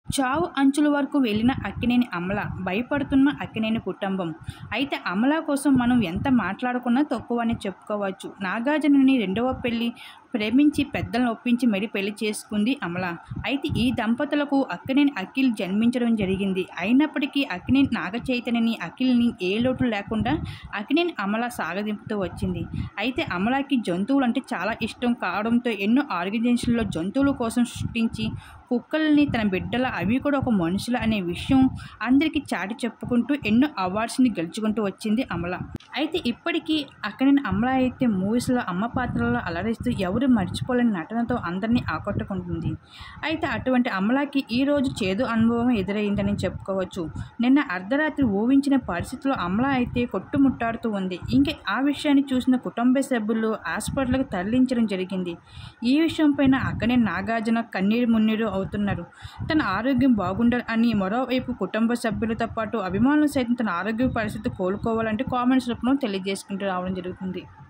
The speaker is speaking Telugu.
చావు అంచుల వరకు వెళ్ళిన అక్కినేని అమల భయపడుతున్న అక్కినేని కుటుంబం అయితే అమల కోసం మనం ఎంత మాట్లాడుకున్నా తక్కువ అని చెప్పుకోవచ్చు నాగార్జునని రెండవ పెళ్లి ప్రేమించి పెద్దలను ఒప్పించి మరీ పెళ్లి చేసుకుంది అమల అయితే ఈ దంపతులకు అక్కినేని అఖిల్ జన్మించడం జరిగింది అయినప్పటికీ అక్కినేని నాగ చైతన్యని అఖిల్ని ఏ లోటు లేకుండా అక్కినేని అమల సాగదింపుతూ వచ్చింది అయితే అమలకి జంతువులు అంటే చాలా ఇష్టం కావడంతో ఎన్నో ఆర్గనైజేషన్లో జంతువుల కోసం సృష్టించి కుక్కల్ని తన బిడ్డల అవి కూడా ఒక మనుషులు అనే విషయం అందరికీ చాటి చెప్పుకుంటూ ఎన్నో అవార్డ్స్ని గెలుచుకుంటూ వచ్చింది అమల అయితే ఇప్పటికీ అక్కడిని అమల అయితే మూవీస్లో అమ్మ పాత్రలో అలరిస్తూ ఎవరు మర్చిపోలేని నటనతో అందరినీ ఆకట్టుకుంటుంది అయితే అటువంటి అమలకి ఈ రోజు చేదు అనుభవం ఎదురైందని చెప్పుకోవచ్చు నిన్న అర్ధరాత్రి ఊహించిన పరిస్థితిలో అమల అయితే కొట్టుముట్టాడుతూ ఉంది ఇంకా ఆ విషయాన్ని చూసిన కుటుంబ సభ్యులు హాస్పిటల్కి తరలించడం జరిగింది ఈ విషయం పైన అక్కడే నాగార్జున కన్నీరు మున్నీరు అవుతున్నారు తన ఆరోగ్యం బాగుండాలి అని మరోవైపు కుటుంబ సభ్యులతో పాటు అభిమానులు సైతం తన ఆరోగ్య పరిస్థితి కోలుకోవాలంటే కామెంట్స్ రూపంలో తెలియజేసుకుంటూ రావడం జరుగుతుంది